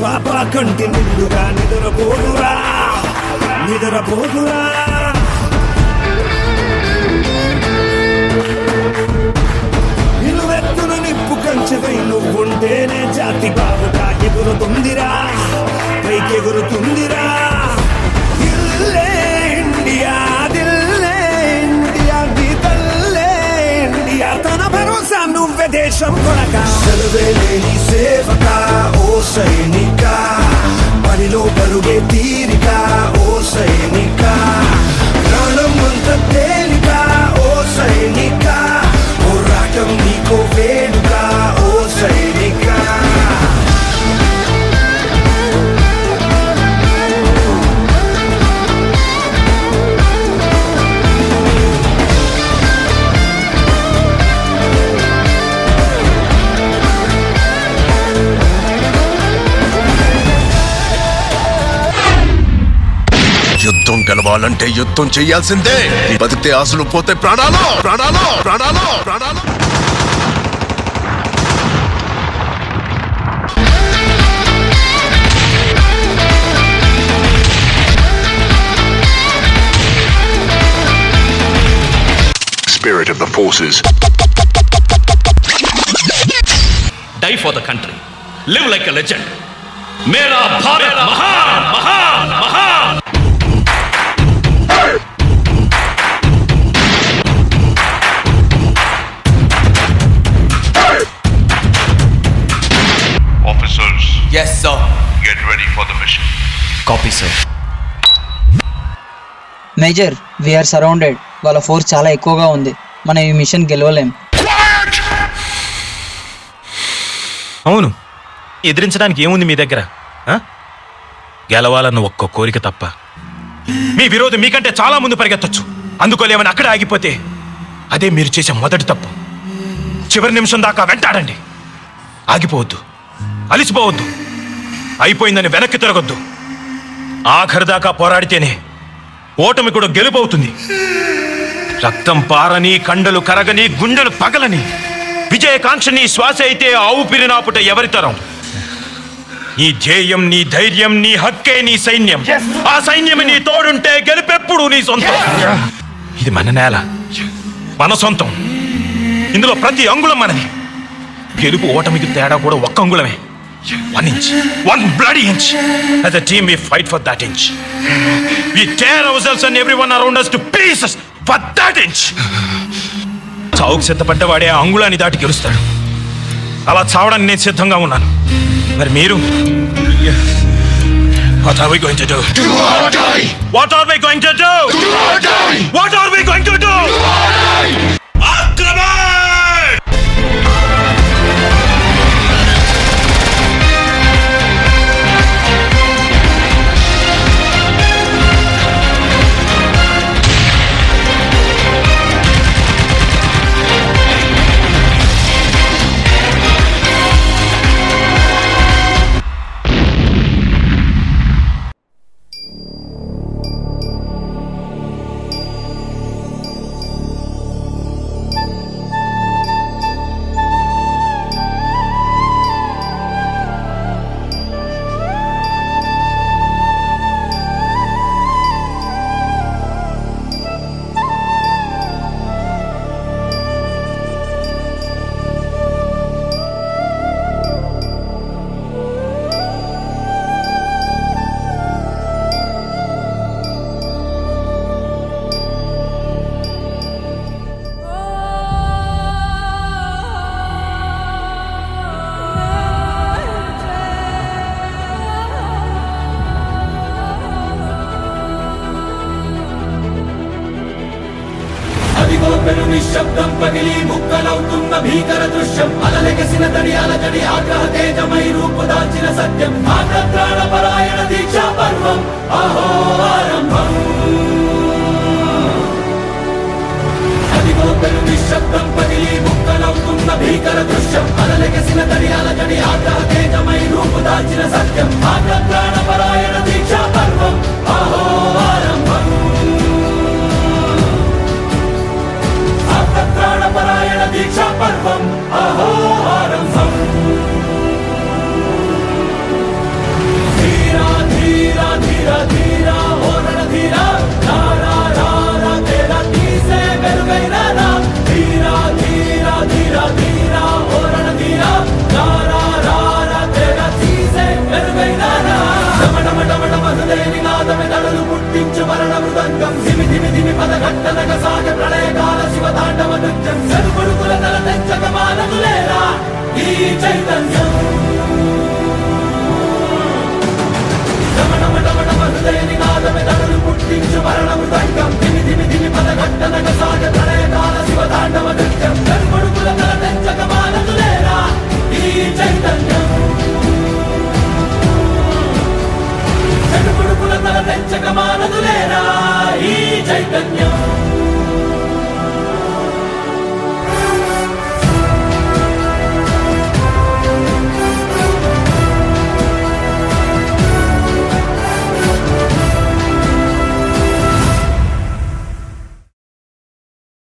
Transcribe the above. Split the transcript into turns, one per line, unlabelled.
పాప కంటి నిండుగా నిద్రపోదురా నిద్రపోదురా నిలువెత్తున నిప్పు కంచెపై నువ్వుంటేనే జాతి బావుగా ఎగురుతుందిరా పైకెగురుతుందిరా ఇల్లే ఇండియా దిల్లే ఇండియా నీ తల్లే ఇండియా తన భరోసా నువ్వే దేశం కొనక సెలవే లేని సేవక ఓ సైనిక పనిలో పరుగే తీరిక ఓ సైనిక ప్రాణం అంత తేలిక ఓ సైనిక పోరాటం నీకో వేడుక ఓ సైనిక
యుద్ధం గెలవాలంటే యుద్ధం చెయ్యాల్సిందే బతికితే ఆశలు పోతే ప్రాణాలు ప్రాణాలు ప్రాణాలు ప్రాణాలు
Spirit of the forces.
die for the country. Live like a legend. मेरा भारत महान महान महान
Officers,
Yes, sir.
get ready for the mission.
Copy, sir.
Major we're surrounded వాళ్ళ ఫోర్స్ చాలా ఎక్కువగా ఉంది మనం ఈ మిషన్ గెలవలేం
అవును ఎదిరించడానికి ఏముంది మీ దగ్గర ఆ? గెలవాలన్న ఒక్క కోరిక తప్ప మీ విరోధి మీకంటే చాలా ముందు పరిగెత్తొచ్చు అందుకోలేమని అక్కడే ఆగిపోతే అదే మీరు చేసే మొదటి తప్పు చివరి నిమిషం దాకా వెంటాడండి ఆగిపోవద్దు అలిసిపోవద్దు అయిపోయిందని వెనక్కి తిరగొద్దు ఆఖరి దాకా పోరాడితేనే ఓటమి కూడా గెలుపవుతుంది రక్తం పారని కండలు కరగని గుండెలు పగలని విజయకాంక్షని శ్వాస అయితే ఆ ఊపిరి నాపుట ఎవరి తరం నీ ధ్యేయం నీ ధైర్యం నీ హక్కే నీ సైన్యం ఆ సైన్యం నీ తోడుంటే గెలుపెప్పుడు నీ సొంతం ఇది మన నేల మన సొంతం ఇందులో ప్రతి అంగుళం మనది గెలుపు ఓటమికి తేడా కూడా ఒక్క అంగుళమే one inch one bloody inch as a team we fight for that inch we tear our selves and everyone around us to pieces for that inch చావుకు సిద్ధపడ్డవాడే ఆ అంగుళాన్ని దాటి గెలుస్తాడు అలా చావడానికి నేను సిద్ధంగా ఉన్నాను మరి మీరు What are we going to do? Do or die! What are we going to do? Do or die! What are we going to do? Do or die! ఆక్రమణ్!
అదిగో పెను నిశ్శబ్దం పగిలి ముక్కలవుతున్న భీకర దృశ్యం అలలెగసిన తడి అలజడి ఆగ్రహ తేజమై రూపు దాల్చిన సత్యం ఆగ్రత్రాణ పరాయణ దీక్షా పర్వం అహో ఆరంభం అదిగో పెను నిశ్శబ్దం పగిలి ముక్కలవుతున్న భీకర దృశ్యం అలలెగసిన తడి అలజడి ఆగ్రహ తేజమై రూపు దాల్చిన సత్యం ఆగ్రత్రాణ పరాయణ దీక్షా పర్వం అహో ఆరంభం ప్రాణపరాయణ దీక్షా పర్వం అహో ఆరంభం తాండవ నృత్యం సరుకొడుకుల తల తెచ్చక మానదులేరా ఈ చైతన్యం రమణమటమటమ హృదయ నినాదమే దడలు పుట్టించు మరణము తంగం దిమి దిమి దిమి పదఘట్టనగ సాగ ప్రళయకాల శివ తాండవ నృత్యం సరుకొడుకుల తల తెచ్చక మానదులేరా ఈ చైతన్యం